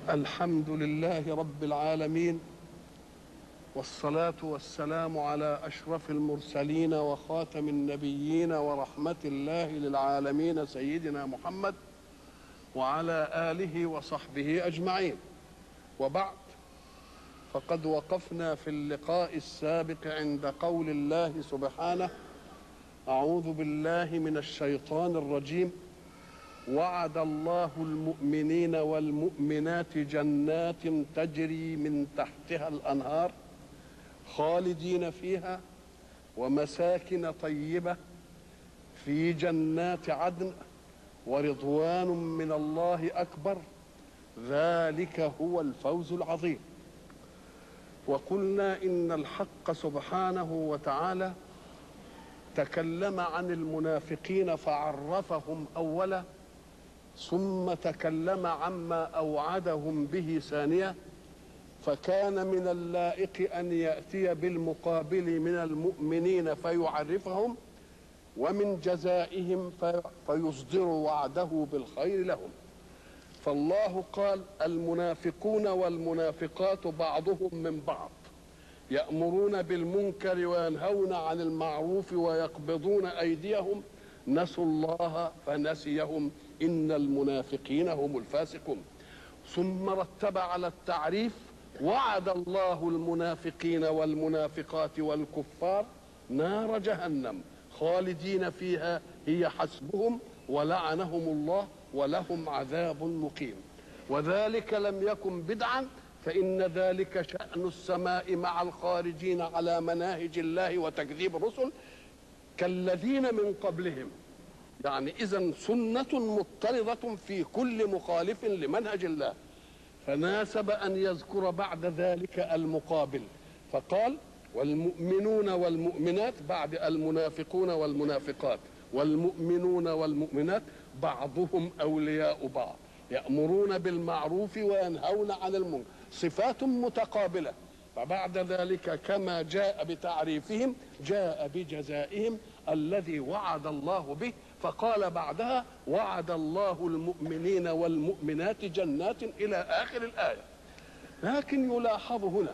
الحمد لله رب العالمين والصلاة والسلام على أشرف المرسلين وخاتم النبيين ورحمة الله للعالمين سيدنا محمد وعلى آله وصحبه أجمعين وبعد فقد وقفنا في اللقاء السابق عند قول الله سبحانه أعوذ بالله من الشيطان الرجيم وعد الله المؤمنين والمؤمنات جنات تجري من تحتها الانهار خالدين فيها ومساكن طيبه في جنات عدن ورضوان من الله اكبر ذلك هو الفوز العظيم وقلنا ان الحق سبحانه وتعالى تكلم عن المنافقين فعرفهم اولا ثم تكلم عما اوعدهم به ثانيه فكان من اللائق ان ياتي بالمقابل من المؤمنين فيعرفهم ومن جزائهم فيصدر وعده بالخير لهم فالله قال المنافقون والمنافقات بعضهم من بعض يامرون بالمنكر وينهون عن المعروف ويقبضون ايديهم نسوا الله فنسيهم ان المنافقين هم الفاسقون ثم رتب على التعريف وعد الله المنافقين والمنافقات والكفار نار جهنم خالدين فيها هي حسبهم ولعنهم الله ولهم عذاب مقيم وذلك لم يكن بدعا فإن ذلك شأن السماء مع الخارجين على مناهج الله وتكذيب الرسل كالذين من قبلهم يعني إذا سنة مضطردة في كل مخالف لمنهج الله فناسب أن يذكر بعد ذلك المقابل فقال والمؤمنون والمؤمنات بعد المنافقون والمنافقات والمؤمنون والمؤمنات بعضهم أولياء بعض يأمرون بالمعروف وينهون عن المنكر صفات متقابلة فبعد ذلك كما جاء بتعريفهم جاء بجزائهم الذي وعد الله به فقال بعدها وعد الله المؤمنين والمؤمنات جنات الى اخر الايه لكن يلاحظ هنا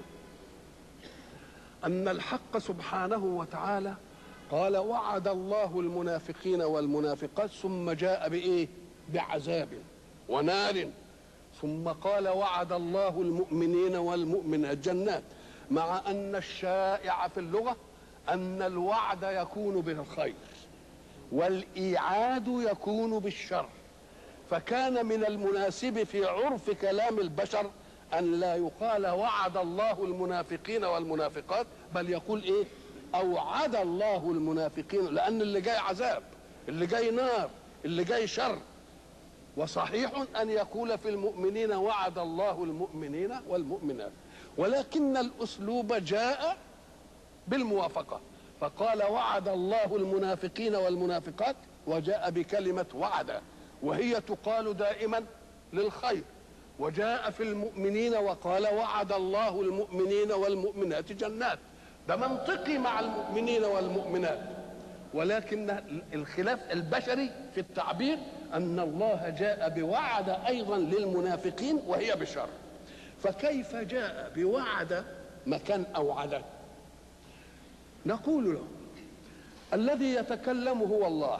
ان الحق سبحانه وتعالى قال وعد الله المنافقين والمنافقات ثم جاء بايه بعذاب ونار ثم قال وعد الله المؤمنين والمؤمنات جنات مع ان الشائع في اللغه ان الوعد يكون بالخير والايعاد يكون بالشر فكان من المناسب في عرف كلام البشر ان لا يقال وعد الله المنافقين والمنافقات بل يقول ايه اوعد الله المنافقين لان اللي جاي عذاب اللي جاي نار اللي جاي شر وصحيح ان يقول في المؤمنين وعد الله المؤمنين والمؤمنات ولكن الاسلوب جاء بالموافقه فقال وعد الله المنافقين والمنافقات وجاء بكلمه وعد وهي تقال دائما للخير وجاء في المؤمنين وقال وعد الله المؤمنين والمؤمنات جنات ده منطقي مع المؤمنين والمؤمنات ولكن الخلاف البشري في التعبير ان الله جاء بوعد ايضا للمنافقين وهي بشر فكيف جاء بوعد مكان اوعد نقول له الذي يتكلم هو الله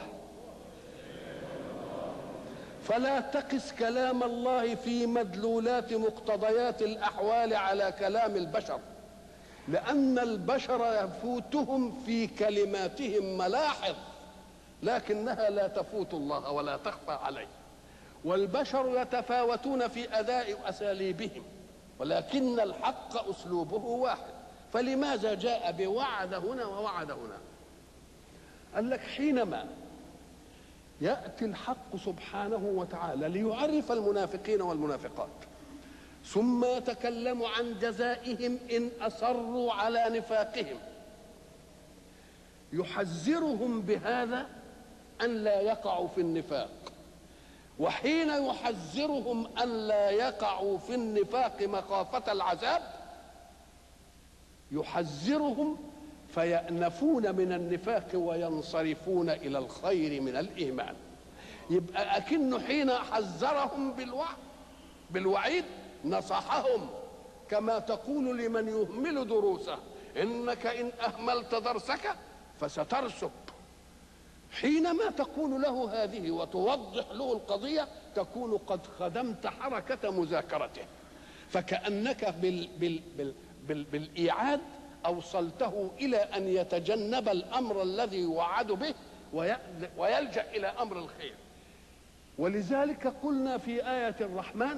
فلا تقس كلام الله في مدلولات مقتضيات الاحوال على كلام البشر لان البشر يفوتهم في كلماتهم ملاحظ لكنها لا تفوت الله ولا تخفى عليه والبشر يتفاوتون في اداء اساليبهم ولكن الحق اسلوبه واحد فلماذا جاء بوعد هنا ووعد هنا قال لك حينما ياتي الحق سبحانه وتعالى ليعرف المنافقين والمنافقات ثم يتكلم عن جزائهم ان اصروا على نفاقهم يحذرهم بهذا ان لا يقعوا في النفاق وحين يحذرهم ان لا يقعوا في النفاق مخافه العذاب يحذرهم فيأنفون من النفاق وينصرفون إلى الخير من الإيمان يبقى أكنه حين حذرهم بالوعد بالوعيد نصحهم كما تقول لمن يهمل دروسه انك ان اهملت درسك فسترسب حينما تقول له هذه وتوضح له القضيه تكون قد خدمت حركه مذاكرته فكانك بال بال بال بال بالايعاد اوصلته الى ان يتجنب الامر الذي يوعد به ويلجا الى امر الخير ولذلك قلنا في ايه الرحمن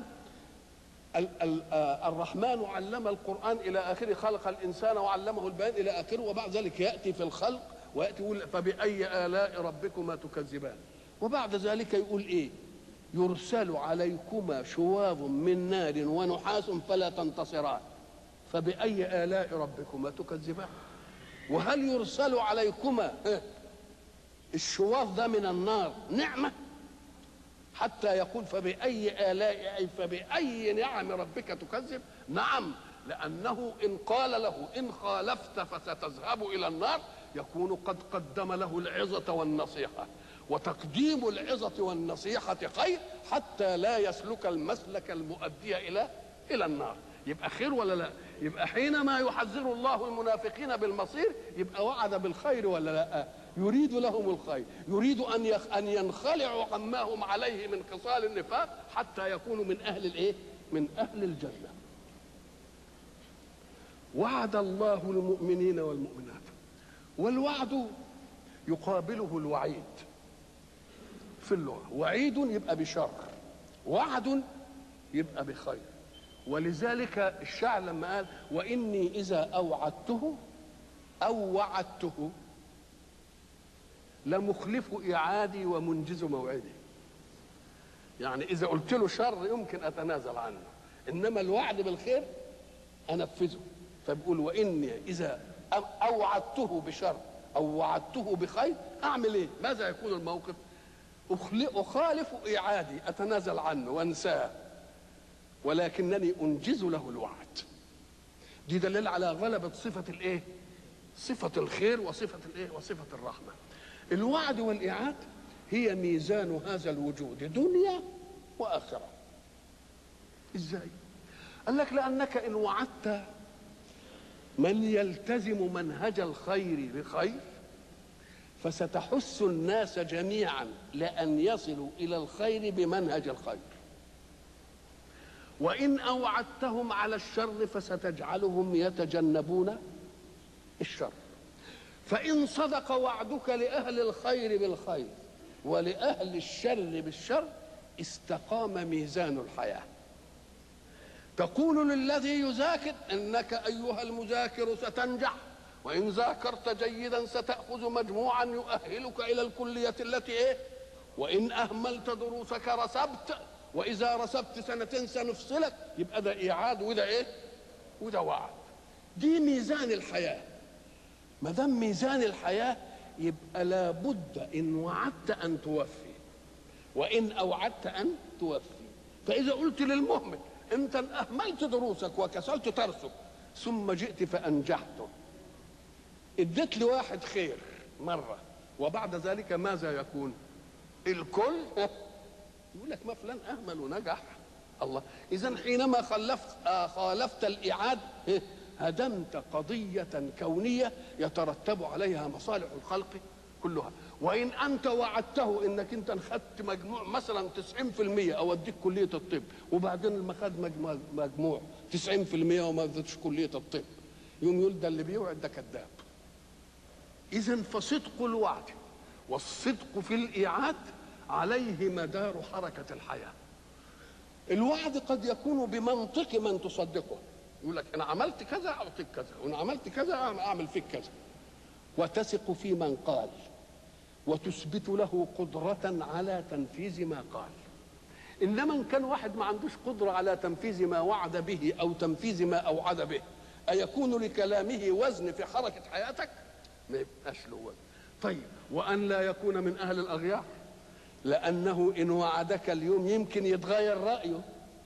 الرحمن علم القرآن إلى آخره خلق الإنسان وعلمه البيان إلى آخره وبعد ذلك يأتي في الخلق ويأتي يقول فبأي آلاء ربكما تكذبان وبعد ذلك يقول إيه يرسل عليكما شواظ من نار ونحاس فلا تنتصران فبأي آلاء ربكما تكذبان وهل يرسل عليكما الشواظ ده من النار نعمه حتى يقول فبأي آلاء أي فبأي نعم ربك تكذب نعم لأنه إن قال له إن خالفت فستذهب إلى النار يكون قد قدم له العظة والنصيحة وتقديم العظة والنصيحة خير حتى لا يسلك المسلك المؤدي إلى إلى النار يبقى خير ولا لا يبقى حينما يحذر الله المنافقين بالمصير يبقى وعد بالخير ولا لا يريد لهم الخير يريد ان ان ينخلعوا عما هم عليه من خصال النفاق حتى يكونوا من اهل الايه من اهل الجنه وعد الله المؤمنين والمؤمنات والوعد يقابله الوعيد في اللغه وعيد يبقى بشر وعد يبقى بخير ولذلك الشاعر لما قال واني اذا اوعدته او وعدته لمخلف إعادي ومنجز موعدي يعني إذا قلت له شر يمكن أتنازل عنه إنما الوعد بالخير أنفذه فبيقول وإني إذا أوعدته بشر أو وعدته بخير أعمل إيه؟ ماذا يكون الموقف؟ أخالف إعادي أتنازل عنه وأنساه ولكنني أنجز له الوعد دي دليل على غلبة صفة الإيه؟ صفة الخير وصفة الإيه؟ وصفة الرحمة الوعد والإعاد هي ميزان هذا الوجود دنيا وآخرة إزاي قال لك لأنك إن وعدت من يلتزم منهج الخير بخير فستحث الناس جميعا لأن يصلوا إلى الخير بمنهج الخير وإن أوعدتهم على الشر فستجعلهم يتجنبون الشر فإن صدق وعدك لأهل الخير بالخير ولأهل الشر بالشر استقام ميزان الحياة تقول للذي يذاكر إنك أيها المذاكر ستنجح وإن ذاكرت جيدا ستأخذ مجموعا يؤهلك إلى الكلية التي إيه وإن أهملت دروسك رسبت وإذا رسبت سنتين سنفصلك يبقى ده إيعاد وده إيه وده وعد دي ميزان الحياه ما دام ميزان الحياه يبقى لابد ان وعدت ان توفي وان اوعدت ان توفي فاذا قلت للمهمل انت اهملت دروسك وكسلت ترسك ثم جئت فانجحته اديت لواحد خير مره وبعد ذلك ماذا يكون الكل يقول لك ما فلان اهمل ونجح الله اذا حينما خلفت آه خالفت الاعاد هدمت قضية كونية يترتب عليها مصالح الخلق كلها وإن أنت وعدته إنك أنت خدت مجموع مثلا 90% أو أديك كلية الطب وبعدين لما خد مجموع 90% وما ادتش كلية الطب يوم يقول ده اللي بيوعد ده كذاب إذا فصدق الوعد والصدق في الإيعاد عليه مدار حركة الحياة الوعد قد يكون بمنطق من تصدقه يقول لك انا عملت كذا اعطيك كذا وانا عملت كذا اعمل فيك كذا وتثق في من قال وتثبت له قدرة على تنفيذ ما قال إنما إن كان واحد ما عندوش قدرة على تنفيذ ما وعد به أو تنفيذ ما أوعد به أيكون لكلامه وزن في حركة حياتك؟ ما يبقاش له وزن طيب وأن لا يكون من أهل الأغيار لأنه إن وعدك اليوم يمكن يتغير رأيه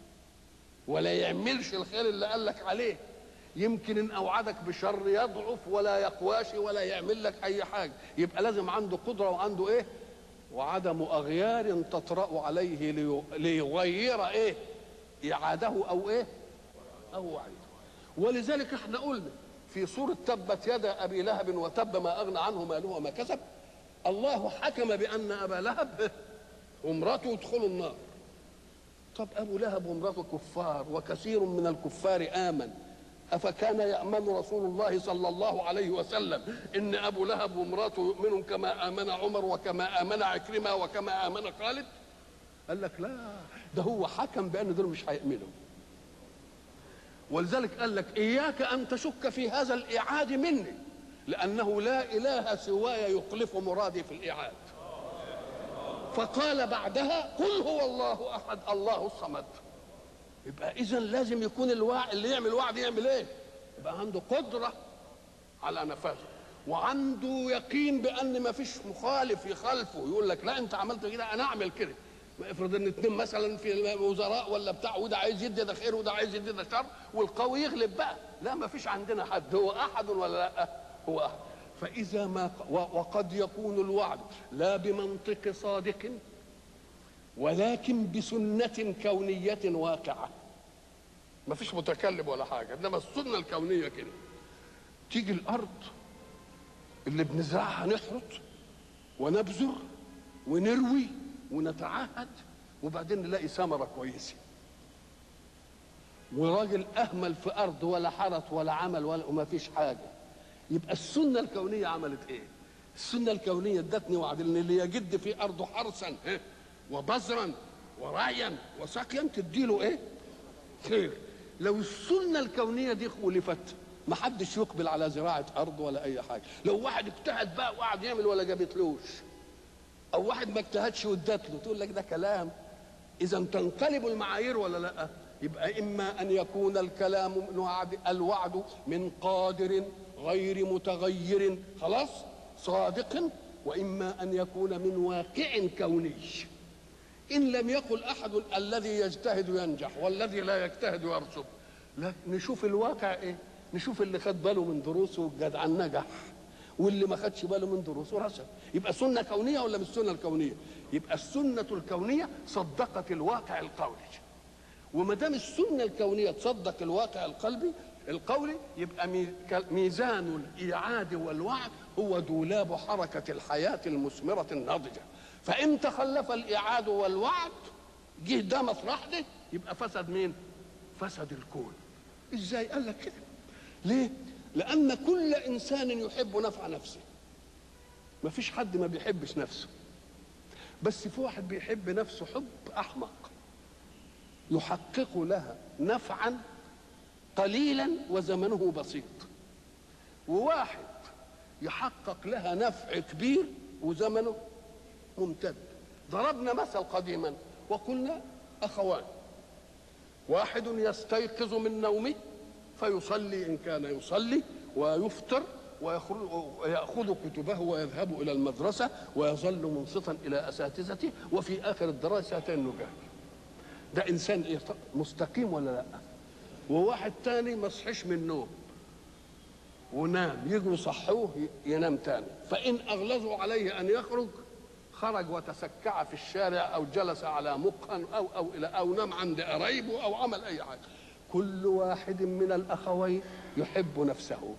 ولا يعملش الخير اللي قال لك عليه يمكن ان اوعدك بشر يضعف ولا يقواش ولا يعمل لك اي حاجه يبقى لازم عنده قدره وعنده ايه وعدم اغيار تطرا عليه ليغير ايه اعاده او ايه او وعيده ولذلك احنا قلنا في سوره تبت يدا ابي لهب وتب ما اغنى عنه ماله وما كسب الله حكم بان ابا لهب وامراته يدخلوا النار طب ابو لهب وامراته كفار وكثير من الكفار امن افكان يامن رسول الله صلى الله عليه وسلم ان ابو لهب وامراته يؤمنون كما امن عمر وكما امن عكرمه وكما امن خالد قال لك لا ده هو حكم بان دول مش هيؤمنوا ولذلك قال لك اياك ان تشك في هذا الايعاد مني لانه لا اله سواي يخلف مرادي في الايعاد فقال بعدها قل هو الله احد الله الصمد يبقى اذا لازم يكون الواعي اللي يعمل وعد يعمل ايه يبقى عنده قدره على نفاذه وعنده يقين بان ما فيش مخالف يخالفه يقول لك لا انت عملت كده انا اعمل كده افرض ان اتنين مثلا في الوزراء ولا بتاع وده عايز يدي ده خير وده عايز يدي ده شر والقوي يغلب بقى لا ما فيش عندنا حد هو احد ولا لا هو احد فاذا ما وقد يكون الوعد لا بمنطق صادق ولكن بسنة كونية واقعة ما فيش متكلم ولا حاجة إنما السنة الكونية كده تيجي الأرض اللي بنزرعها نحرط ونبذر ونروي ونتعهد وبعدين نلاقي ثمرة كويسة وراجل أهمل في أرض ولا حرط ولا عمل ولا وما فيش حاجة يبقى السنة الكونية عملت إيه؟ السنة الكونية ادتني وعد ان اللي يجد في أرضه حرثا وبذرا ورعيا وسقيا تديله ايه خير لو السنه الكونيه دي خولفت ما حدش يقبل على زراعه ارض ولا اي حاجه لو واحد اجتهد بقى وقعد يعمل ولا جابتلوش او واحد ما اجتهدش وادت له تقول لك ده كلام اذا تنقلب المعايير ولا لا يبقى اما ان يكون الكلام من وعد الوعد من قادر غير متغير خلاص صادق واما ان يكون من واقع كوني إن لم يقل أحد الذي يجتهد ينجح والذي لا يجتهد يرسب لا نشوف الواقع إيه نشوف اللي خد باله من دروسه جدع نجح واللي ما خدش باله من دروسه رسب يبقى سنة كونية ولا مش سنة الكونية يبقى السنة الكونية صدقت الواقع القولي وما دام السنة الكونية تصدق الواقع القلبي القولي يبقى ميزان الإيعاد والوعد هو دولاب حركة الحياة المثمرة الناضجة فإن تخلف الإعاد والوعد جه ده مطرح ده يبقى فسد مين؟ فسد الكون ازاي قال لك كده ليه لان كل انسان يحب نفع نفسه ما فيش حد ما بيحبش نفسه بس في واحد بيحب نفسه حب احمق يحقق لها نفعا قليلا وزمنه بسيط وواحد يحقق لها نفع كبير وزمنه ممتد ضربنا مثل قديما وقلنا اخوان واحد يستيقظ من نومه فيصلي ان كان يصلي ويفطر ويأخذ كتبه ويذهب إلى المدرسة ويظل منصتا إلى أساتذته وفي آخر الدراسة النجاة ده إنسان إيه مستقيم ولا لا وواحد تاني ما صحيش من النوم ونام يجوا يصحوه ينام تاني فإن أغلظوا عليه أن يخرج خرج وتسكع في الشارع او جلس على مقهى او او الى او نام عند قرايبه او عمل اي حاجه كل واحد من الاخوين يحب نفسه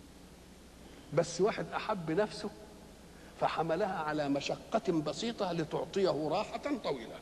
بس واحد احب نفسه فحملها على مشقة بسيطة لتعطيه راحة طويلة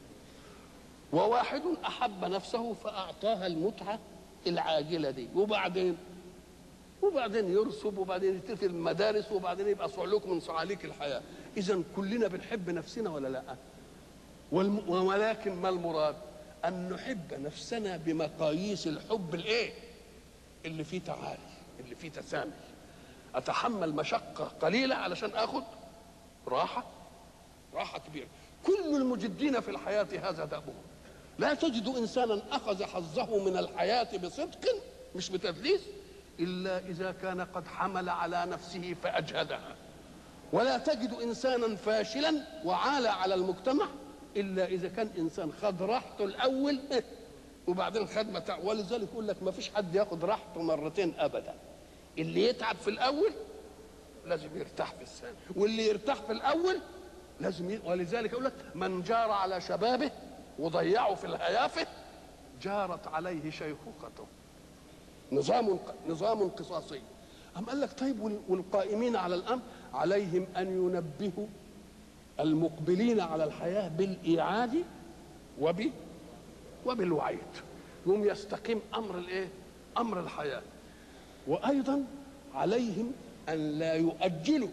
وواحد أحب نفسه فأعطاها المتعة العاجلة دي وبعدين وبعدين يرسب وبعدين يتقفل المدارس وبعدين يبقى صعلوك من صعاليك الحياه اذا كلنا بنحب نفسنا ولا لا والم... ولكن ما المراد ان نحب نفسنا بمقاييس الحب الايه اللي فيه تعالي اللي فيه تسامي اتحمل مشقه قليله علشان اخذ راحه راحه كبيره كل المجدين في الحياه هذا دأبهم لا تجد انسانا اخذ حظه من الحياه بصدق مش بتدليس الا اذا كان قد حمل على نفسه فاجهدها ولا تجد انسانا فاشلا وعال على المجتمع الا اذا كان انسان خد راحته الاول وبعدين خد متاع ولذلك يقول لك ما فيش حد ياخد راحته مرتين ابدا اللي يتعب في الاول لازم يرتاح في الثاني واللي يرتاح في الاول لازم ي... ولذلك يقول لك من جار على شبابه وضيعه في الهيافه جارت عليه شيخوخته نظام نظام قصاصي أم قال لك طيب والقائمين على الأمر عليهم أن ينبهوا المقبلين على الحياة بالإيعاد وب وبالوعيد يوم يستقيم أمر الإيه؟ أمر الحياة وأيضا عليهم أن لا يؤجلوا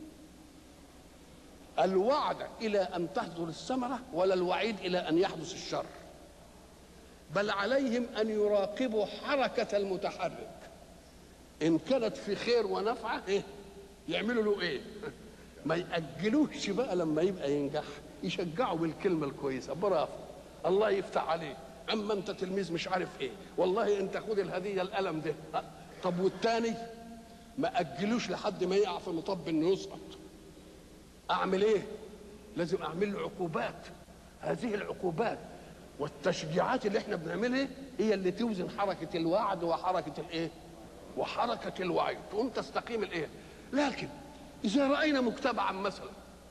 الوعد إلى أن تحضر الثمرة ولا الوعيد إلى أن يحدث الشر بل عليهم أن يراقبوا حركة المتحرك إن كانت في خير ونفعة إيه؟ يعملوا له إيه؟ ما يأجلوش بقى لما يبقى ينجح يشجعوا بالكلمة الكويسة برافو الله يفتح عليه أما أنت تلميذ مش عارف إيه والله أنت خد الهدية القلم ده طب والتاني ما أجلوش لحد ما يقع في مطب إنه يسقط أعمل إيه؟ لازم أعمل له عقوبات هذه العقوبات والتشجيعات اللي احنا بنعملها هي اللي توزن حركة الوعد وحركة الايه وحركة الوعي تقوم تستقيم الايه لكن إذا رأينا مجتمعا مثلا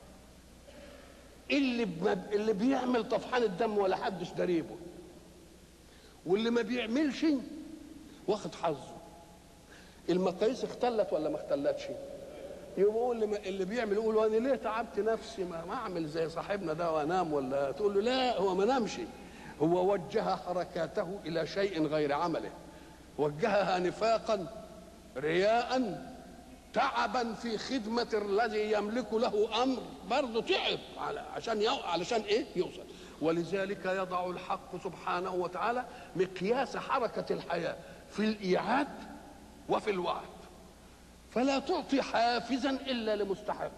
اللي اللي بيعمل طفحان الدم ولا حدش دريبه واللي ما بيعملش واخد حظه المقاييس اختلت ولا ما اختلتش يقول اللي, اللي بيعمل يقول وانا ليه تعبت نفسي ما, ما اعمل زي صاحبنا ده وانام ولا تقول له لا هو ما نامش هو وجه حركاته الى شيء غير عمله وجهها نفاقا رياء تعبا في خدمة الذي يملك له أمر برضه تعب عشان يو... علشان إيه يوصل ولذلك يضع الحق سبحانه وتعالى مقياس حركة الحياة في الإيعاد وفي الوعد فلا تعطي حافزا إلا لمستحق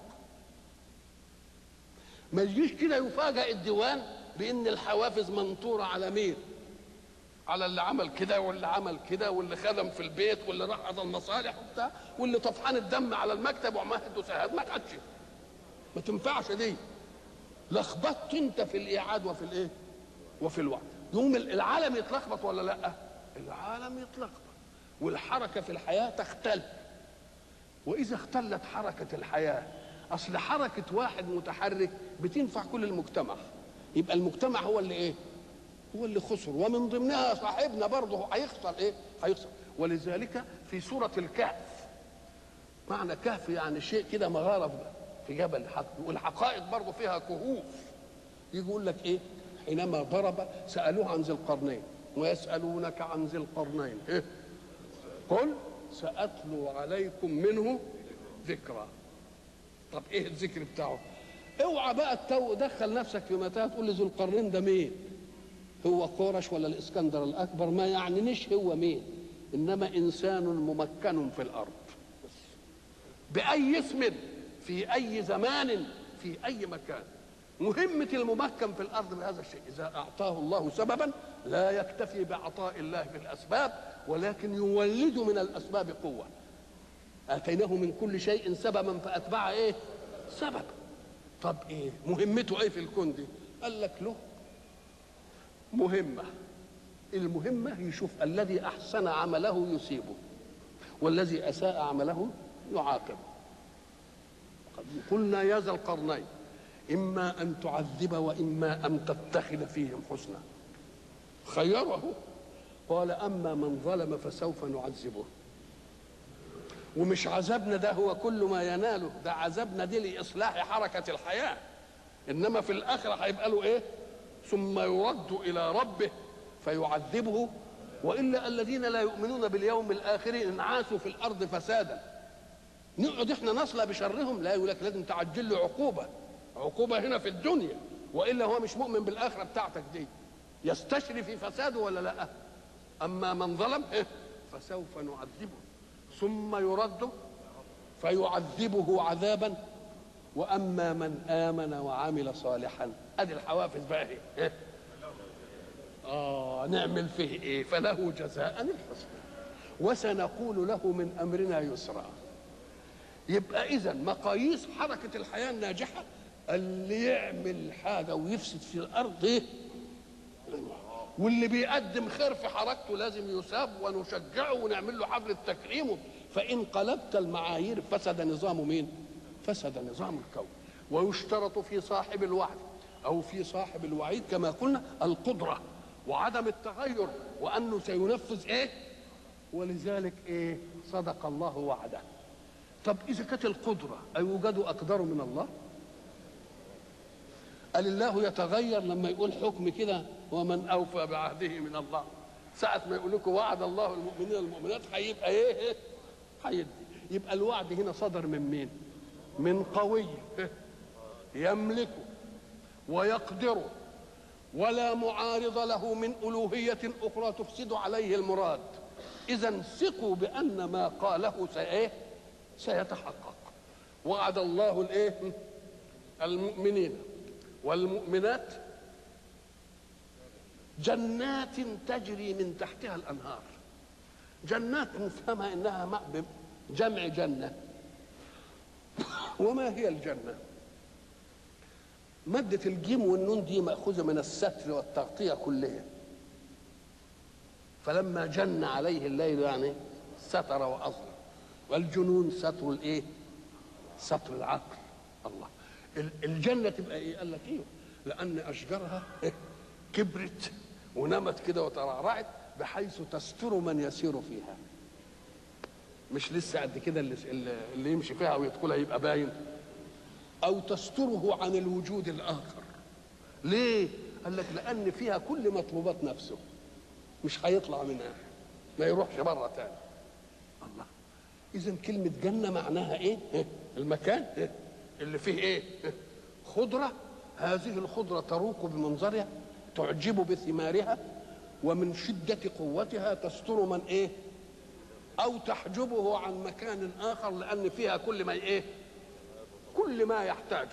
ما يجيش كده يفاجأ الديوان بان الحوافز منطوره على مين على اللي عمل كده واللي عمل كده واللي خدم في البيت واللي راح قضى المصالح وبتاع واللي طفحان الدم على المكتب ومهد وسهاد ما كانتش ما تنفعش دي لخبطت انت في الايعاد وفي الايه وفي الوعد يوم العالم يتلخبط ولا لا العالم يتلخبط والحركه في الحياه تختل واذا اختلت حركه الحياه اصل حركه واحد متحرك بتنفع كل المجتمع يبقى المجتمع هو اللي ايه هو اللي خسر ومن ضمنها صاحبنا برضه هيخسر ايه هيخسر ولذلك في سورة الكهف معنى كهف يعني شيء كده مغارة في جبل والحقائق برضه فيها كهوف يجي يقول لك ايه حينما ضرب سألوه عن ذي القرنين ويسألونك عن ذي القرنين إيه؟ قل سأتلو عليكم منه ذكرى طب ايه الذكر بتاعه اوعى بقى التو دخل نفسك في متاهه تقول لي ذو القرنين ده مين هو قورش ولا الاسكندر الاكبر ما يعنينيش هو مين انما انسان ممكن في الارض باي اسم في اي زمان في اي مكان مهمة الممكن في الأرض بهذا الشيء إذا أعطاه الله سببا لا يكتفي بعطاء الله بالأسباب ولكن يولد من الأسباب قوة آتيناه من كل شيء سببا فأتبع إيه سبب طب إيه مهمته إيه في الكون دي قال لك له مهمة المهمة يشوف الذي أحسن عمله يصيبه والذي أساء عمله يعاقبه قلنا يا ذا القرنين إما أن تعذب وإما أن تتخذ فيهم حسنا خيره قال أما من ظلم فسوف نعذبه ومش عذابنا ده هو كل ما يناله ده عذابنا دي لإصلاح حركة الحياة إنما في الآخرة هيبقى له إيه ثم يرد إلى ربه فيعذبه وإلا الذين لا يؤمنون باليوم الآخر انعاسوا في الأرض فسادا نقعد احنا نصلى بشرهم لا يقول لك لازم تعجل له عقوبه عقوبه هنا في الدنيا والا هو مش مؤمن بالاخره بتاعتك دي يستشري في فساده ولا لا اما من ظلم إيه؟ فسوف نعذبه ثم يرد فيعذبه عذابا واما من امن وعمل صالحا ادي الحوافز بقى هي إيه؟ اه نعمل فيه ايه فله جزاء الحسنى وسنقول له من امرنا يسرا يبقى اذا مقاييس حركه الحياه الناجحه اللي يعمل حاجه ويفسد في الارض ايه واللي بيقدم خير في حركته لازم يساب ونشجعه ونعمل له حفله تكريمه فان قلبت المعايير فسد نظام مين فسد نظام الكون ويشترط في صاحب الوعد او في صاحب الوعيد كما قلنا القدره وعدم التغير وانه سينفذ ايه ولذلك ايه صدق الله وعده طب اذا كانت القدره ايوجد اقدر من الله قال الله يتغير لما يقول حكم كده ومن اوفى بعهده من الله ساعة ما يقول لكم وعد الله المؤمنين والمؤمنات هيبقى ايه؟ هيدي يبقى الوعد هنا صدر من مين؟ من قوي يملكه ويقدره ولا معارض له من ألوهية أخرى تفسد عليه المراد إذا ثقوا بأن ما قاله سإيه؟ سيتحقق وعد الله الإيه؟ المؤمنين والمؤمنات جنات تجري من تحتها الانهار جنات نفهمها انها جمع جنه وما هي الجنه مادة الجيم والنون دي مأخوذة من الستر والتغطية كلها فلما جن عليه الليل يعني ستر وأظلم والجنون ستر الايه؟ ستر العقل الله الجنة تبقى ايه؟ قال لك ايه؟ لأن أشجارها إيه؟ كبرت ونمت كده وترعرعت بحيث تستر من يسير فيها مش لسه قد كده اللي, اللي يمشي فيها ويدخلها يبقى باين او تستره عن الوجود الاخر ليه قال لك لان فيها كل مطلوبات نفسه مش هيطلع منها ما يروحش بره تاني الله اذا كلمه جنه معناها ايه المكان اللي فيه ايه خضره هذه الخضره تروق بمنظرها تعجب بثمارها ومن شدة قوتها تستر من ايه او تحجبه عن مكان اخر لان فيها كل ما ايه كل ما يحتاجه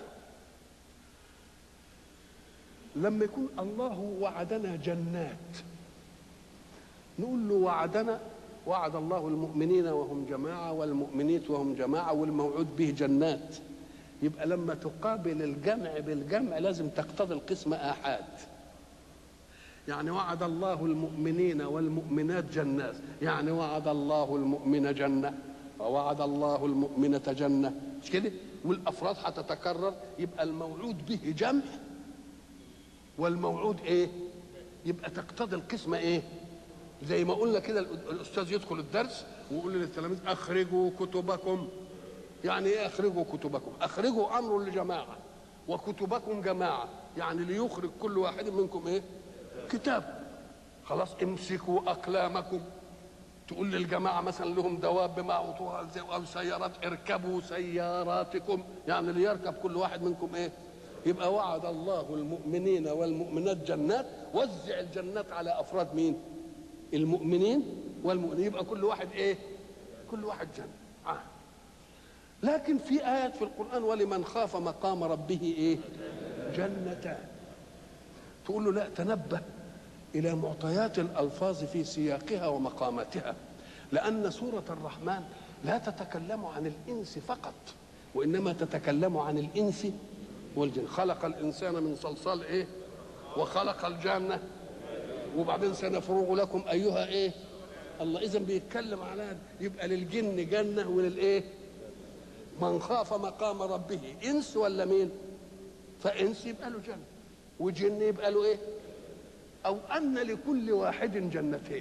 لما يكون الله وعدنا جنات نقول له وعدنا وعد الله المؤمنين وهم جماعة والمؤمنات وهم جماعة والموعود به جنات يبقى لما تقابل الجمع بالجمع لازم تقتضي القسم آحاد يعني وعد الله المؤمنين والمؤمنات جنات يعني وعد الله المؤمن جنة ووعد الله المؤمنة جنة مش كده والأفراد هتتكرر يبقى الموعود به جمع والموعود ايه يبقى تقتضي القسمة ايه زي ما قلنا كده الأستاذ يدخل الدرس ويقول للتلاميذ أخرجوا كتبكم يعني ايه أخرجوا كتبكم أخرجوا أمر لجماعة وكتبكم جماعة يعني ليخرج كل واحد منكم ايه كتاب خلاص امسكوا اقلامكم تقول للجماعه مثلا لهم دواب معطوها او سيارات اركبوا سياراتكم يعني ليركب كل واحد منكم ايه يبقى وعد الله المؤمنين والمؤمنات جنات وزع الجنات على افراد مين المؤمنين والمؤمنين يبقى كل واحد ايه كل واحد جنه آه. لكن في ايات في القران ولمن خاف مقام ربه ايه جنتان تقول له لا تنبه الى معطيات الالفاظ في سياقها ومقاماتها لان سوره الرحمن لا تتكلم عن الانس فقط وانما تتكلم عن الانس والجن خلق الانسان من صلصال ايه وخلق الجنه وبعدين سنفرغ لكم ايها ايه الله اذا بيتكلم على يبقى للجن جنه وللايه من خاف مقام ربه انس ولا مين فانس يبقى له جنه وجن يبقى له ايه او ان لكل واحد جنتين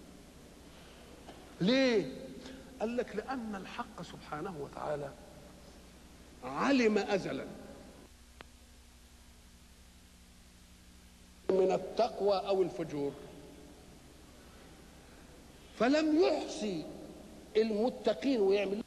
ليه قال لك لان الحق سبحانه وتعالى علم ازلا من التقوى او الفجور فلم يحصي المتقين ويعمل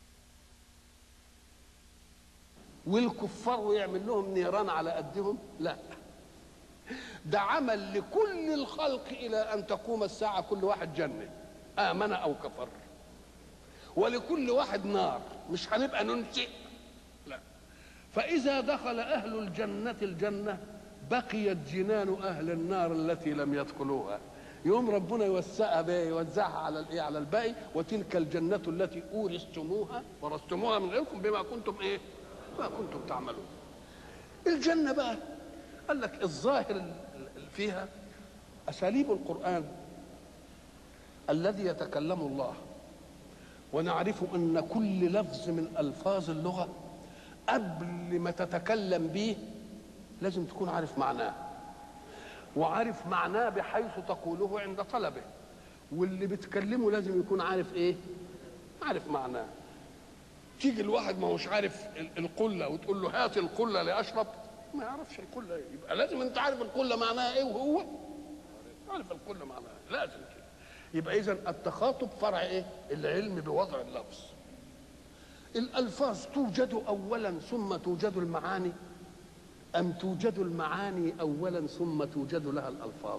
والكفار ويعمل لهم نيران على قدهم لا ده عمل لكل الخلق الى ان تقوم الساعه كل واحد جنه امن او كفر ولكل واحد نار مش هنبقى ننشئ لا فاذا دخل اهل الجنه الجنه بقيت جنان اهل النار التي لم يدخلوها يوم ربنا يوسعها بقى يوزعها على الايه على الباقي وتلك الجنه التي اورثتموها ورثتموها من غيركم بما كنتم ايه ما كنتم تعملون الجنه بقى قال لك الظاهر فيها اساليب القران الذي يتكلم الله ونعرف ان كل لفظ من الفاظ اللغه قبل ما تتكلم به لازم تكون عارف معناه وعارف معناه بحيث تقوله عند طلبه واللي بتكلمه لازم يكون عارف ايه عارف معناه تيجي الواحد ما هوش عارف القله وتقول له هات القله لاشرب ما يعرفش القله ايه يبقى لازم انت عارف القله معناها ايه وهو عارف القله معناها إيه. لازم كده يبقى اذا التخاطب فرع ايه العلم بوضع اللفظ الالفاظ توجد اولا ثم توجد المعاني ام توجد المعاني اولا ثم توجد لها الالفاظ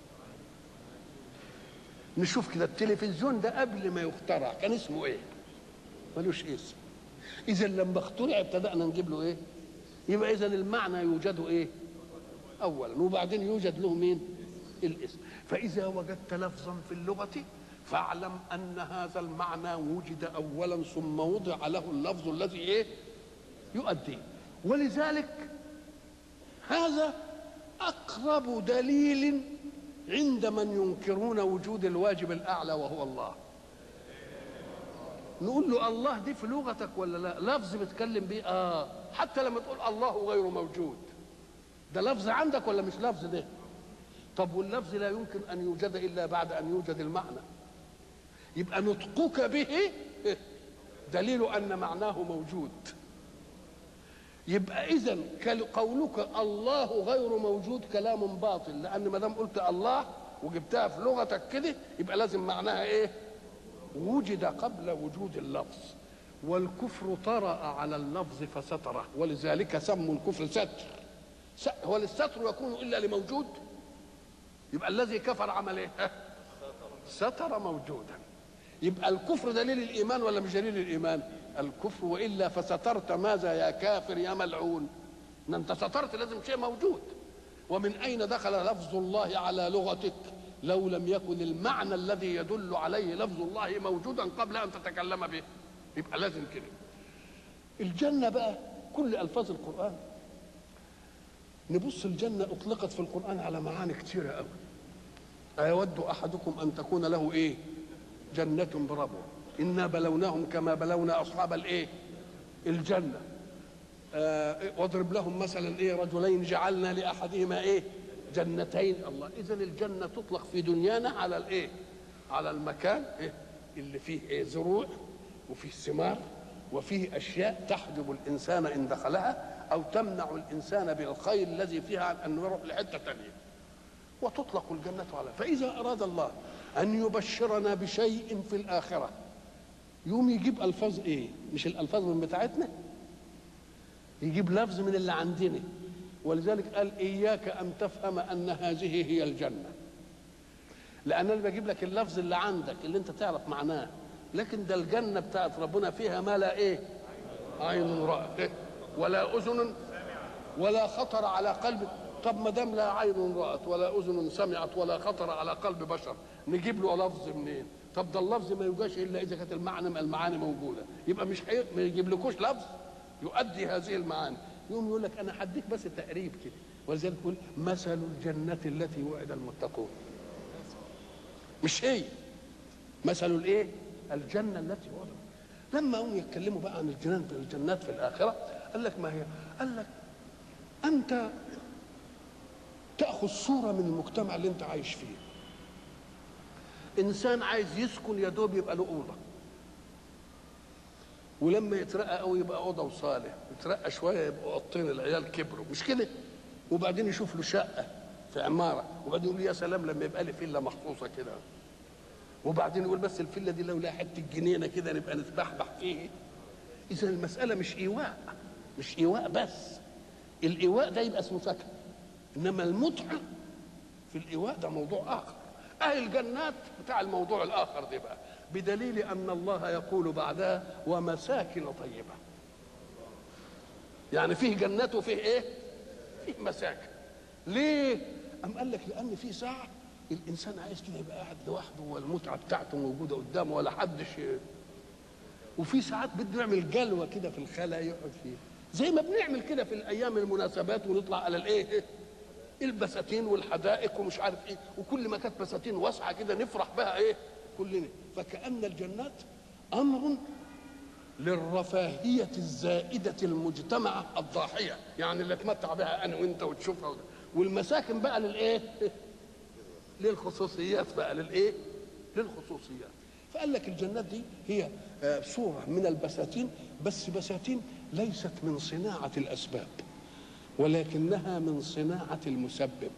نشوف كده التلفزيون ده قبل ما يخترع كان اسمه ايه ملوش اسم اذا لما اخترع ابتدانا نجيب له ايه يبقى اذا المعنى يوجد ايه اولا وبعدين يوجد له مين الاسم فاذا وجدت لفظا في اللغه فاعلم ان هذا المعنى وجد اولا ثم وضع له اللفظ الذي ايه يؤديه ولذلك هذا اقرب دليل عند من ينكرون وجود الواجب الاعلى وهو الله نقول له الله دي في لغتك ولا لا لفظ بتكلم بيه اه حتى لما تقول الله غير موجود ده لفظ عندك ولا مش لفظ ده طب واللفظ لا يمكن ان يوجد الا بعد ان يوجد المعنى يبقى نطقك به دليل ان معناه موجود يبقى اذا قولك الله غير موجود كلام باطل لان ما دام قلت الله وجبتها في لغتك كده يبقى لازم معناها ايه وجد قبل وجود اللفظ والكفر طرأ على اللفظ فستره ولذلك سموا الكفر ستر هو الستر يكون الا لموجود يبقى الذي كفر عمل ايه ستر موجودا يبقى الكفر دليل الايمان ولا مش دليل الايمان الكفر والا فسترت ماذا يا كافر يا ملعون ان انت سترت لازم شيء موجود ومن اين دخل لفظ الله على لغتك لو لم يكن المعنى الذي يدل عليه لفظ الله موجودا قبل ان تتكلم به يبقى لازم كده الجنه بقى كل الفاظ القران نبص الجنه اطلقت في القران على معاني كثيره قوي ايود احدكم ان تكون له ايه جنه بربوه انا بلوناهم كما بلونا اصحاب الايه الجنه آه واضرب لهم مثلا ايه رجلين جعلنا لاحدهما ايه جنتين الله اذا الجنه تطلق في دنيانا على الايه على المكان إيه؟ اللي فيه إيه زروع وفيه ثمار وفيه اشياء تحجب الانسان ان دخلها او تمنع الانسان بالخير الذي فيها عن ان يروح لحته ثانيه وتطلق الجنه على فاذا اراد الله ان يبشرنا بشيء في الاخره يوم يجيب الفاظ ايه مش الالفاظ من بتاعتنا يجيب لفظ من اللي عندنا ولذلك قال اياك ان تفهم ان هذه هي الجنه لان انا بجيب لك اللفظ اللي عندك اللي انت تعرف معناه لكن ده الجنه بتاعت ربنا فيها ما لا ايه عين رأت ولا اذن ولا خطر على قلب طب ما دام لا عين رأت ولا اذن سمعت ولا خطر على قلب بشر نجيب له لفظ منين طب ده اللفظ ما يوجدش الا اذا كانت المعنى المعاني موجوده يبقى مش حي... ما يجيب لكوش لفظ يؤدي هذه المعاني يقوم يقول لك انا هديك بس تقريب كده ولذلك يقول مثل الجنة التي وعد المتقون مش هي مثل الايه الجنة التي وعد لما هم يتكلموا بقى عن الجنان في الجنات في الآخرة قال لك ما هي قال لك أنت تأخذ صورة من المجتمع اللي أنت عايش فيه إنسان عايز يسكن يا دوب يبقى له أوضة ولما يترقى قوي يبقى اوضه وصاله يترقى شويه يبقى اوضتين العيال كبروا مش كده وبعدين يشوف له شقه في عماره وبعدين يقول يا سلام لما يبقى لي فيلا مخصوصه كده وبعدين يقول بس الفيلا دي لو لها حته جنينه كده نبقى نتبحبح فيه اذا المساله مش ايواء مش ايواء بس الايواء ده يبقى اسمه سكن انما المتعه في الايواء ده موضوع اخر اهل الجنات بتاع الموضوع الاخر ده بقى بدليل ان الله يقول بعدها ومساكن طيبه يعني فيه جنات وفيه ايه فيه مساكن ليه ام قال لك لان في ساعه الانسان عايز كده يبقى قاعد لوحده والمتعه بتاعته موجوده قدامه ولا حدش وفي ساعات بده يعمل جلوه كده في الخلا يقعد فيه زي ما بنعمل كده في الايام المناسبات ونطلع على الايه البساتين والحدائق ومش عارف ايه وكل ما كانت بساتين واسعه كده نفرح بها ايه كلنا فكأن الجنات أمر للرفاهية الزائدة المجتمعة الضاحية يعني اللي اتمتع بها أنا وأنت وتشوفها والمساكن بقى للايه للخصوصيات بقى للايه للخصوصيات فقال لك الجنات دي هي آه، صورة من البساتين بس بساتين ليست من صناعة الأسباب ولكنها من صناعة المسبب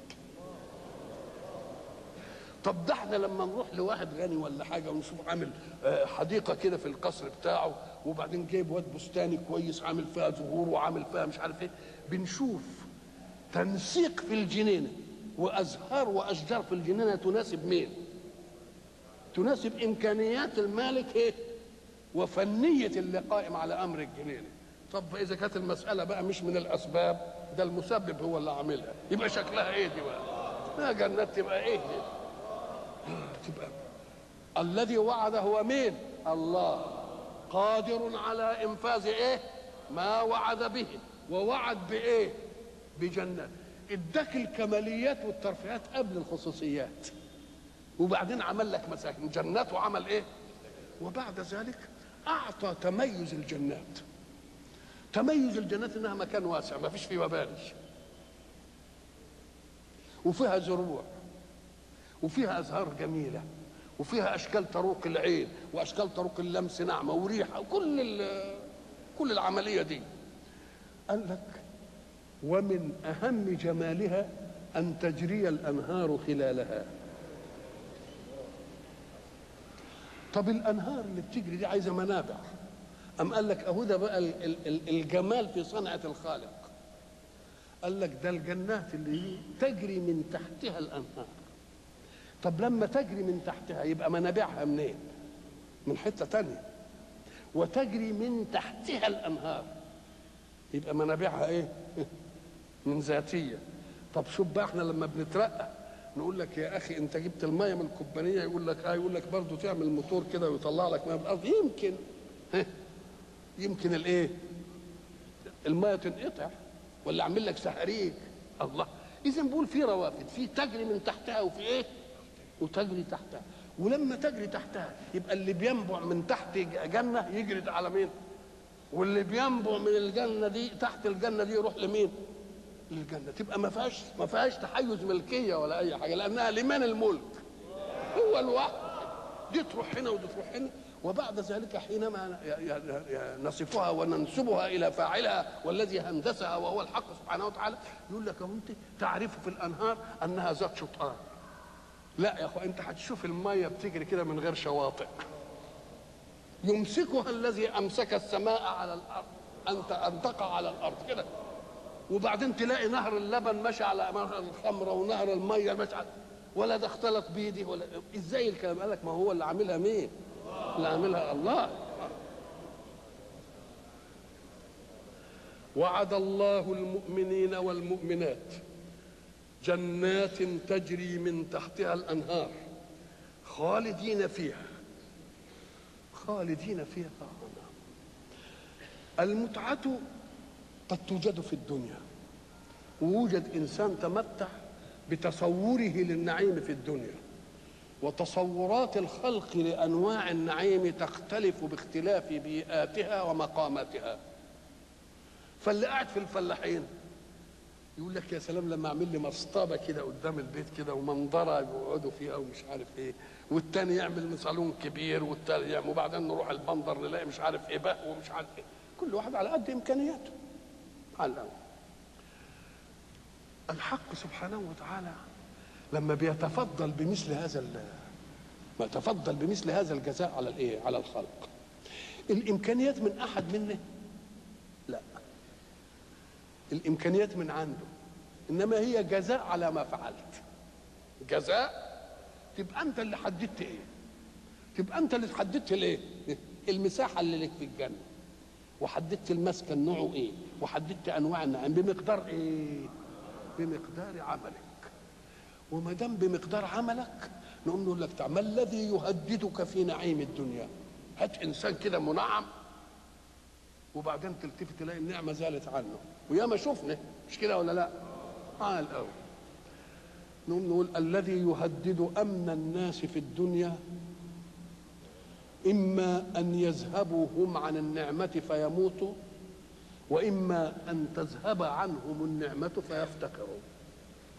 طب ده احنا لما نروح لواحد غني ولا حاجه ونشوف عامل آه، حديقه كده في القصر بتاعه وبعدين جايب واد بستاني كويس عامل فيها زهور وعامل فيها مش عارف ايه بنشوف تنسيق في الجنينه وازهار واشجار في الجنينه تناسب مين؟ تناسب امكانيات المالك ايه؟ وفنيه اللي قائم على امر الجنينه. طب اذا كانت المساله بقى مش من الاسباب ده المسبب هو اللي عاملها يبقى شكلها ايه دي بقى؟ لا جنات تبقى ايه دي؟ تبقى الذي وعد هو مين الله قادر على انفاذ ايه ما وعد به ووعد بايه بجنات اداك الكماليات والترفيهات قبل الخصوصيات وبعدين عمل لك مساكن جنات وعمل ايه وبعد ذلك اعطى تميز الجنات تميز الجنات انها مكان واسع ما فيش فيه مباني وفيها زروع وفيها ازهار جميله وفيها اشكال تروق العين واشكال تروق اللمس ناعمه وريحه وكل ال- كل العمليه دي قال لك ومن اهم جمالها ان تجري الانهار خلالها طب الانهار اللي بتجري دي عايزه منابع ام قال لك اهو ده بقى ال- ال- ال- الجمال في صنعه الخالق قال لك ده الجنات اللي هي تجري من تحتها الانهار طب لما تجري من تحتها يبقى منابعها منين من حته تانية وتجري من تحتها الانهار يبقى منابعها ايه من ذاتيه طب شوف بقى احنا لما بنترقى نقول لك يا اخي انت جبت الميه من الكوبانيه يقول لك اه يقول لك برضه تعمل موتور كده ويطلع لك ميه من الارض يمكن ها، يمكن الايه الميه تنقطع ولا اعمل لك سحريك الله اذا بقول في روافد في تجري من تحتها وفي ايه وتجري تحتها ولما تجري تحتها يبقى اللي بينبع من تحت جنه يجري على مين واللي بينبع من الجنه دي تحت الجنه دي يروح لمين للجنه تبقى ما فيهاش ما فيهاش تحيز ملكيه ولا اي حاجه لانها لمن الملك هو الواحد دي تروح هنا ودي تروح هنا وبعد ذلك حينما ي- ي- ي- نصفها وننسبها الى فاعلها والذي هندسها وهو الحق سبحانه وتعالى يقول لك اهو انت تعرف في الانهار انها ذات شطآن لا يا اخو انت هتشوف الميه بتجري كده من غير شواطئ يمسكها الذي امسك السماء على الارض انت ان تقع على الارض كده وبعدين تلاقي نهر اللبن ماشي على نهر الخمره ونهر الميه ماشي على ولا ده اختلط بيدي ولا ازاي الكلام قال لك ما هو اللي عاملها مين؟ اللي عاملها الله وعد الله المؤمنين والمؤمنات جنات تجري من تحتها الانهار خالدين فيها خالدين فيها طبعا المتعة قد توجد في الدنيا ويوجد انسان تمتع بتصوره للنعيم في الدنيا وتصورات الخلق لانواع النعيم تختلف باختلاف بيئاتها ومقاماتها فاللي قاعد في الفلاحين يقول لك يا سلام لما اعمل لي مصطبه كده قدام البيت كده ومنظره يقعدوا فيها ومش عارف ايه والتاني يعمل صالون كبير والتاني يعمل وبعدين نروح البندر نلاقي مش عارف ايه بقى ومش عارف ايه كل واحد على قد امكانياته على الأول. الحق سبحانه وتعالى لما بيتفضل بمثل هذا ال- ما يتفضل بمثل هذا الجزاء على الايه على الخلق الامكانيات من احد منه لا الامكانيات من عنده انما هي جزاء على ما فعلت جزاء تبقى انت اللي حددت ايه تبقى انت اللي حددت الايه المساحه اللي لك في الجنه وحددت المسكن نوعه ايه وحددت انواع النعيم بمقدار ايه بمقدار عملك وما دام بمقدار عملك نقوم نقول لك تعال ما الذي يهددك في نعيم الدنيا هات انسان كده منعم وبعدين تلتفت تلاقي النعمه زالت عنه وياما شفنا مش كده ولا لا قال قوي نقوم نقول الذي يهدد امن الناس في الدنيا اما ان يذهبوا هم عن النعمه فيموتوا واما ان تذهب عنهم النعمه فيفتقروا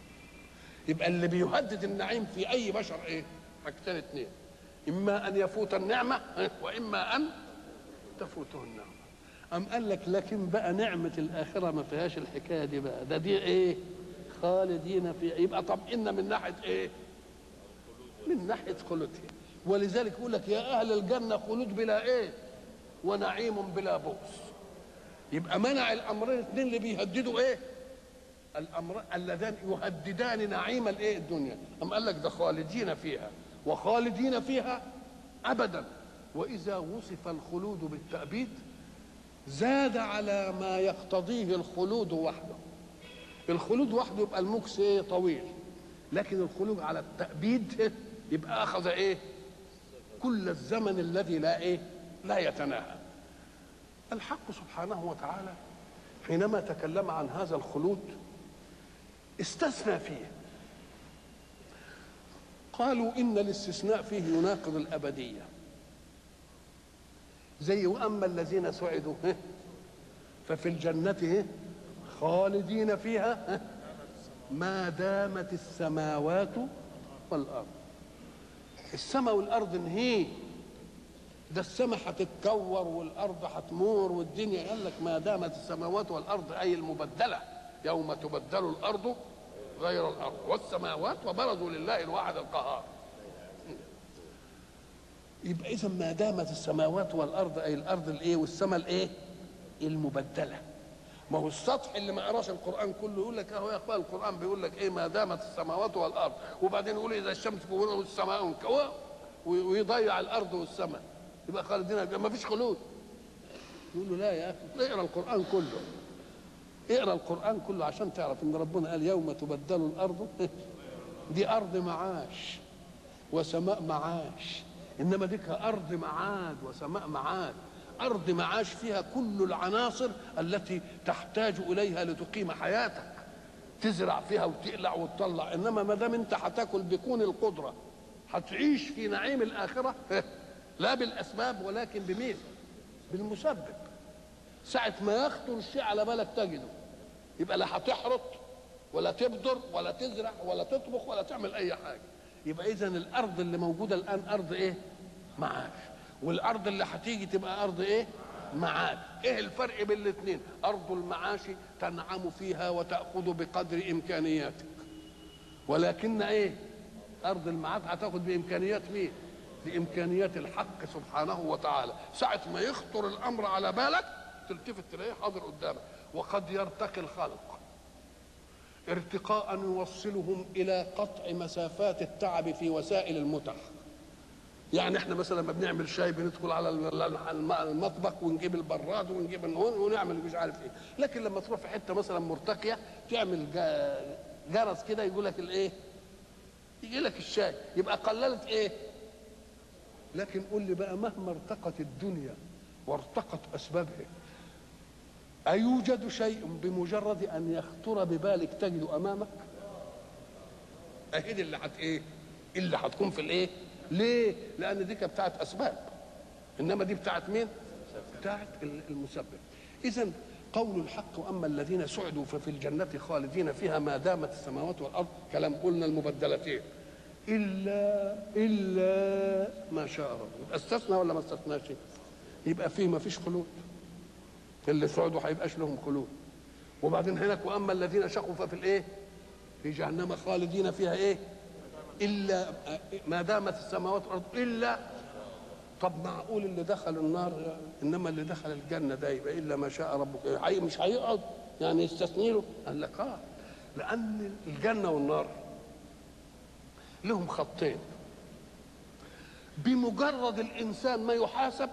يبقى اللي بيهدد النعيم في اي بشر ايه حاجتين اتنين اما ان يفوت النعمه واما ان تفوته النعمه أم قال لك لكن بقى نعمة الآخرة ما فيهاش الحكاية دي بقى ده دي إيه خالدين في يبقى طمئن من ناحية إيه من ناحية خلودهم ولذلك يقول لك يا أهل الجنة خلود بلا إيه ونعيم بلا بؤس يبقى منع الأمرين الاثنين اللي بيهددوا إيه الأمر اللذان يهددان نعيم الإيه الدنيا أم قال لك ده خالدين فيها وخالدين فيها أبدا وإذا وصف الخلود بالتأبيد زاد على ما يقتضيه الخلود وحده الخلود وحده يبقى المكس ايه طويل لكن الخلود على التأبيد يبقى أخذ ايه كل الزمن الذي لا ايه لا يتناهى الحق سبحانه وتعالى حينما تكلم عن هذا الخلود استثنى فيه قالوا ان الاستثناء فيه يناقض الابديه زي واما الذين سعدوا ففي الجنه خالدين فيها ما دامت السماوات والارض السماء والارض انهي ده السماء هتتكور والارض هتمور والدنيا قال لك ما دامت السماوات والارض اي المبدله يوم تبدل الارض غير الارض والسماوات وبرزوا لله الواحد القهار يبقى اذا ما دامت السماوات والارض اي الارض الايه والسماء الايه المبدله ما هو السطح اللي ما قراش القران كله يقول لك اهو يا اخويا القران بيقول لك ايه ما دامت السماوات والارض وبعدين يقول اذا الشمس كورت والسماء انكوى ويضيع الارض والسماء يبقى خالدين ما فيش خلود يقول له لا يا اخي اقرا القران كله اقرا القران كله عشان تعرف ان ربنا قال يوم تبدل الارض دي ارض معاش وسماء معاش انما ديك ارض معاد وسماء معاد ارض معاش فيها كل العناصر التي تحتاج اليها لتقيم حياتك تزرع فيها وتقلع وتطلع انما ما دام انت هتاكل بكون القدره هتعيش في نعيم الاخره لا بالاسباب ولكن بمين بالمسبب ساعة ما يخطر الشيء على بالك تجده يبقى لا هتحرط ولا تبذر ولا تزرع ولا تطبخ ولا تعمل اي حاجه يبقى اذا الارض اللي موجوده الان ارض ايه معاش والارض اللي هتيجي تبقى ارض ايه معاد ايه الفرق بين الاثنين ارض المعاش تنعم فيها وتاخذ بقدر امكانياتك ولكن ايه ارض المعاد هتاخذ بامكانيات مين بامكانيات الحق سبحانه وتعالى ساعه ما يخطر الامر على بالك تلتفت تلاقيه حاضر قدامك وقد يرتقي الخلق ارتقاء يوصلهم الى قطع مسافات التعب في وسائل المتع يعني احنا مثلا لما بنعمل شاي بندخل على المطبخ ونجيب البراد ونجيب النون ونعمل مش عارف ايه لكن لما تروح في حته مثلا مرتقيه تعمل جرس كده يقول لك الايه يجي لك الشاي يبقى قللت ايه لكن قول لي بقى مهما ارتقت الدنيا وارتقت اسبابها أيوجد شيء بمجرد أن يخطر ببالك تجد أمامك؟ أهي اللي هت إيه؟ اللي هتكون في الإيه؟ ليه؟ لأن دي كانت بتاعت أسباب إنما دي بتاعت مين؟ بتاعت المسبب إذا قول الحق واما الذين سعدوا ففي الجنه خالدين فيها ما دامت السماوات والارض كلام قلنا المبدلتين الا الا ما شاء ربنا استثنى ولا ما استثناش يبقى فيه ما فيش خلود اللي سعدوا هيبقاش لهم خلود وبعدين هناك واما الذين شقوا ففي الايه في جهنم خالدين فيها ايه الا ما دامت السماوات والارض الا طب معقول اللي دخل النار انما اللي دخل الجنه ده يبقى الا ما شاء ربك إيه؟ مش هيقعد يعني يستثني له قال لك اه لان الجنه والنار لهم خطين بمجرد الانسان ما يحاسب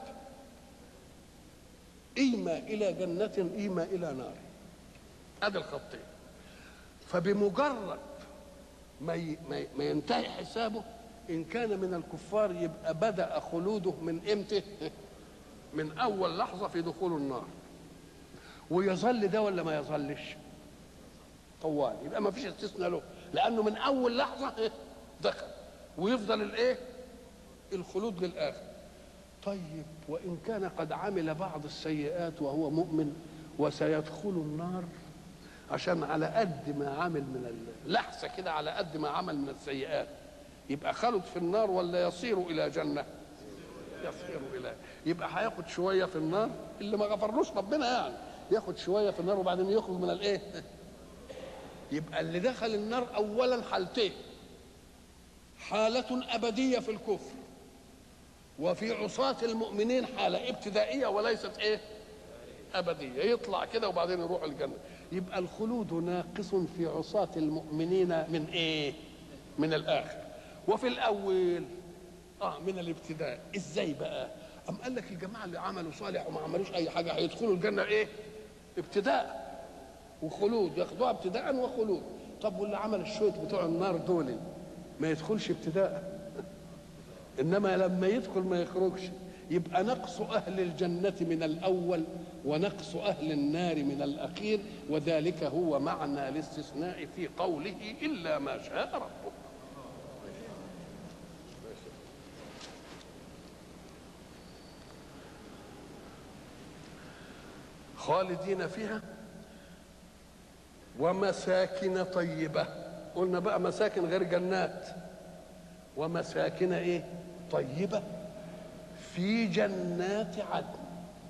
إيما إلى جنة إيما إلى نار هذا الخطين فبمجرد ما ما ينتهي حسابه إن كان من الكفار يبقى بدأ خلوده من إمتى؟ من أول لحظة في دخول النار ويظل ده ولا ما يظلش؟ طوال يبقى ما فيش استثناء له لأنه من أول لحظة دخل ويفضل الإيه؟ الخلود للآخر طيب وإن كان قد عمل بعض السيئات وهو مؤمن وسيدخل النار عشان على قد ما عمل من اللحسه كده على قد ما عمل من السيئات يبقى خلد في النار ولا يصير الى جنه يصير الى يبقى هياخد شويه في النار اللي ما غفرلوش ربنا يعني ياخد شويه في النار وبعدين يخرج من الايه يبقى اللي دخل النار اولا حالتين حاله ابديه في الكفر وفي عصاة المؤمنين حالة ابتدائية وليست ايه أبدية يطلع كده وبعدين يروح الجنة يبقى الخلود ناقص في عصاة المؤمنين من ايه من الآخر وفي الأول اه من الابتداء ازاي بقى أم قال لك الجماعة اللي عملوا صالح وما عملوش أي حاجة هيدخلوا الجنة ايه ابتداء وخلود ياخدوها ابتداء وخلود طب واللي عمل الشوط بتوع النار دول ما يدخلش ابتداء انما لما يدخل ما يخرجش يبقى نقص اهل الجنه من الاول ونقص اهل النار من الاخير وذلك هو معنى الاستثناء في قوله الا ما شاء ربك خالدين فيها ومساكن طيبه قلنا بقى مساكن غير جنات ومساكن ايه طيبه في جنات عدن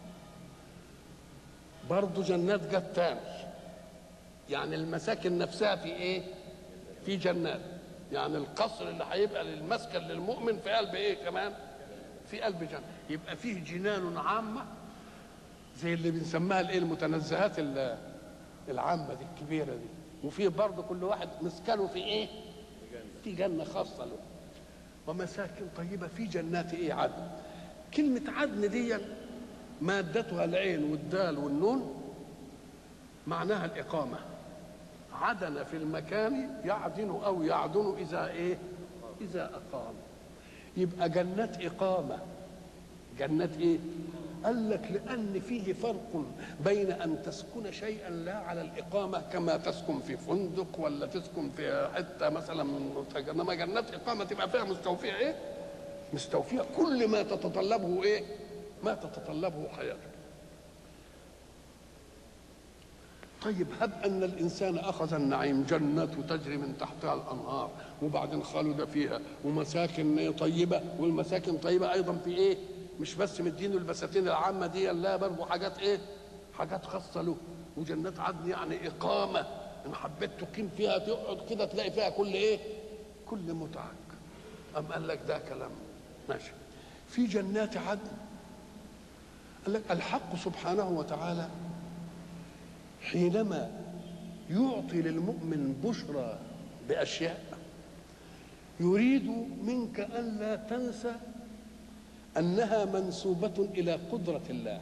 برضه جنات جت تاني يعني المساكن نفسها في ايه في جنات يعني القصر اللي هيبقى للمسكن للمؤمن في قلب ايه كمان في قلب جنة يبقى فيه جنان عامة زي اللي بنسميها الايه المتنزهات العامة دي الكبيرة دي وفيه برضه كل واحد مسكنه في ايه في جنة خاصة له ومساكن طيبة في جنات ايه عدن كلمة عدن دي مادتها العين والدال والنون معناها الإقامة عدن في المكان يعدن أو يعدن إذا إيه إذا أقام يبقى جنات إقامة جنات إيه قال لك لأن فيه فرق بين أن تسكن شيئا لا على الإقامة كما تسكن في فندق ولا تسكن في حتة مثلا إنما جنات إقامة تبقى فيها مستوفية إيه مستوفية كل ما تتطلبه إيه ما تتطلبه حياته طيب هب ان الانسان اخذ النعيم جنات تجري من تحتها الانهار وبعدين خلد فيها ومساكن طيبه والمساكن طيبه ايضا في ايه مش بس مدينه البساتين العامه دي لا برضه حاجات ايه حاجات خاصه له وجنات عدن يعني اقامه ان حبيت تقيم فيها تقعد كده تلاقي فيها كل ايه كل متعك ام قال لك ده كلام ماشي في جنات عدن قال لك الحق سبحانه وتعالى حينما يعطي للمؤمن بشرى باشياء يريد منك الا تنسى انها منسوبه الى قدره الله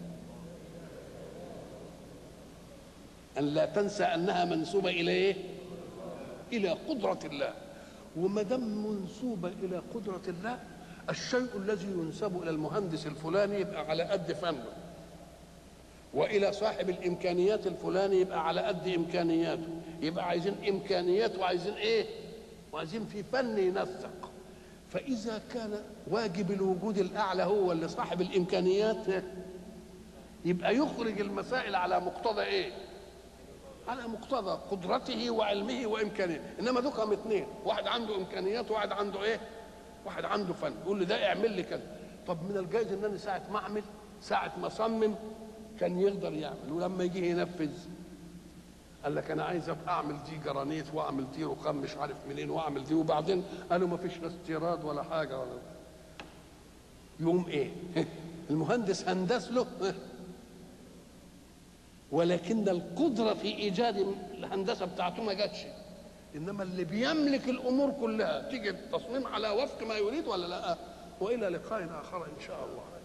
ان لا تنسى انها منسوبه الى ايه الى قدره الله وما دام منسوبه الى قدره الله الشيء الذي ينسب الى المهندس الفلاني يبقى على قد فنه والى صاحب الامكانيات الفلاني يبقى على قد امكانياته يبقى عايزين امكانيات وعايزين ايه وعايزين في فن ينسق فاذا كان واجب الوجود الاعلى هو اللي صاحب الامكانيات يبقى يخرج المسائل على مقتضى ايه على مقتضى قدرته وعلمه وامكانياته انما دوكم اثنين واحد عنده امكانيات وواحد عنده ايه واحد عنده فن يقول لي ده اعمل لي كذا طب من الجائز ان انا ساعه ما اعمل ساعه ما اصمم كان يقدر يعمل ولما يجي ينفذ قال لك انا عايز ابقى اعمل دي جرانيت واعمل دي رخام مش عارف منين واعمل دي وبعدين قالوا ما فيش لا استيراد ولا حاجه ولا يوم ايه المهندس هندس له ولكن القدره في ايجاد الهندسه بتاعته ما جاتش انما اللي بيملك الامور كلها تيجي التصميم على وفق ما يريد ولا لا والى لقاء اخر ان شاء الله